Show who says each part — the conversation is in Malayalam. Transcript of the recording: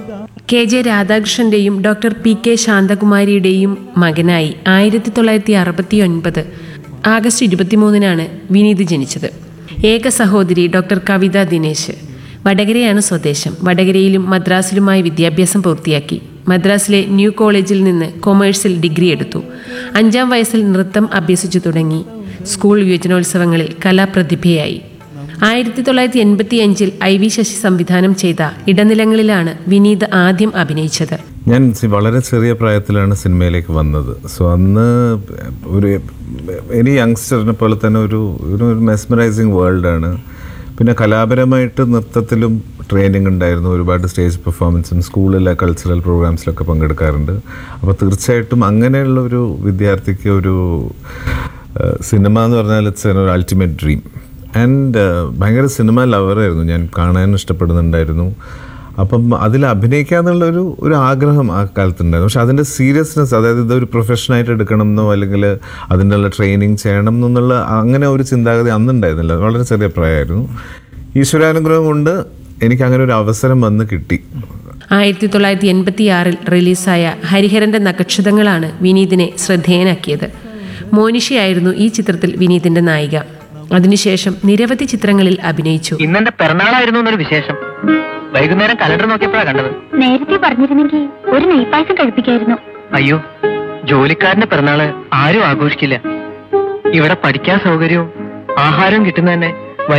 Speaker 1: കെ ജെ രാധാകൃഷ്ണന്റെയും ഡോക്ടർ പി കെ ശാന്തകുമാരിയുടെയും മകനായി ആയിരത്തി തൊള്ളായിരത്തി അറുപത്തി ഒൻപത് ആഗസ്റ്റ് ഇരുപത്തിമൂന്നിനാണ് വിനീത് ജനിച്ചത് ഏക സഹോദരി ഡോക്ടർ കവിത ദിനേശ് വടകരയാണ് സ്വദേശം വടകരയിലും മദ്രാസിലുമായി വിദ്യാഭ്യാസം പൂർത്തിയാക്കി മദ്രാസിലെ ന്യൂ കോളേജിൽ നിന്ന് കൊമേഴ്സിൽ ഡിഗ്രി എടുത്തു അഞ്ചാം വയസ്സിൽ നൃത്തം അഭ്യസിച്ചു തുടങ്ങി സ്കൂൾ യുവജനോത്സവങ്ങളിൽ കലാപ്രതിഭയായി ആയിരത്തി തൊള്ളായിരത്തി എൺപത്തി അഞ്ചിൽ ഐ വി ശശി സംവിധാനം ചെയ്ത ഇടനിലങ്ങളിലാണ് വിനീത് ആദ്യം അഭിനയിച്ചത്
Speaker 2: ഞാൻ സി- വളരെ ചെറിയ പ്രായത്തിലാണ് സിനിമയിലേക്ക് വന്നത് സോ അന്ന് ഒരു എനി യങ്സ്റ്ററിനെ പോലെ തന്നെ ഒരു ഒരു മെസ്മറൈസിങ് വേൾഡാണ് പിന്നെ കലാപരമായിട്ട് നൃത്തത്തിലും ട്രെയിനിങ് ഉണ്ടായിരുന്നു ഒരുപാട് സ്റ്റേജ് പെർഫോമൻസും സ്കൂളിലെ കൾച്ചറൽ പ്രോഗ്രാംസിലൊക്കെ പങ്കെടുക്കാറുണ്ട് അപ്പോൾ തീർച്ചയായിട്ടും അങ്ങനെയുള്ള ഒരു വിദ്യാർത്ഥിക്ക് ഒരു സിനിമ എന്ന് പറഞ്ഞാൽ ഇറ്റ്സ് ഒരു അൾട്ടിമേറ്റ് ഡ്രീം ആൻഡ് ഭയങ്കര സിനിമ ലവറായിരുന്നു ഞാൻ കാണാൻ ഇഷ്ടപ്പെടുന്നുണ്ടായിരുന്നു അപ്പം അതിൽ അഭിനയിക്കാന്നുള്ള ഒരു ഒരു ആഗ്രഹം ആ കാലത്തുണ്ടായിരുന്നു പക്ഷെ അതിൻ്റെ സീരിയസ്നെസ് അതായത് ഇതൊരു പ്രൊഫഷനായിട്ട് എടുക്കണം എന്നോ അല്ലെങ്കിൽ അതിൻ്റെ ഉള്ള ട്രെയിനിങ് ചെയ്യണം എന്നുള്ള അങ്ങനെ ഒരു ചിന്താഗതി അന്നുണ്ടായിരുന്നില്ല വളരെ ചെറിയ പ്രായമായിരുന്നു ഈശ്വരാനുഗ്രഹം കൊണ്ട് എനിക്ക് അങ്ങനെ ഒരു അവസരം വന്ന് കിട്ടി
Speaker 1: ആയിരത്തി തൊള്ളായിരത്തി എൺപത്തി ആറിൽ റിലീസായ ഹരിഹരന്റെ നക്ഷതങ്ങളാണ് വിനീതിനെ ശ്രദ്ധേയനാക്കിയത് മോനിഷയായിരുന്നു ഈ ചിത്രത്തിൽ വിനീതിന്റെ നായിക അതിനുശേഷം നിരവധി ചിത്രങ്ങളിൽ അഭിനയിച്ചു
Speaker 3: ഇന്നെന്റെ പിറന്നാളായിരുന്നു എന്നൊരു വിശേഷം വൈകുന്നേരം കലണ്ടർ നോക്കിയപ്പോഴാണ് കണ്ടത്
Speaker 4: നേരത്തെ പറഞ്ഞിരുന്നെങ്കിൽ ഒരു നെയ്പായസം കഴിപ്പിക്കായിരുന്നു
Speaker 3: അയ്യോ ജോലിക്കാരന്റെ പിറന്നാള് ആരും ആഘോഷിക്കില്ല ഇവിടെ പഠിക്കാൻ സൗകര്യവും ആഹാരവും കിട്ടുന്ന തന്നെ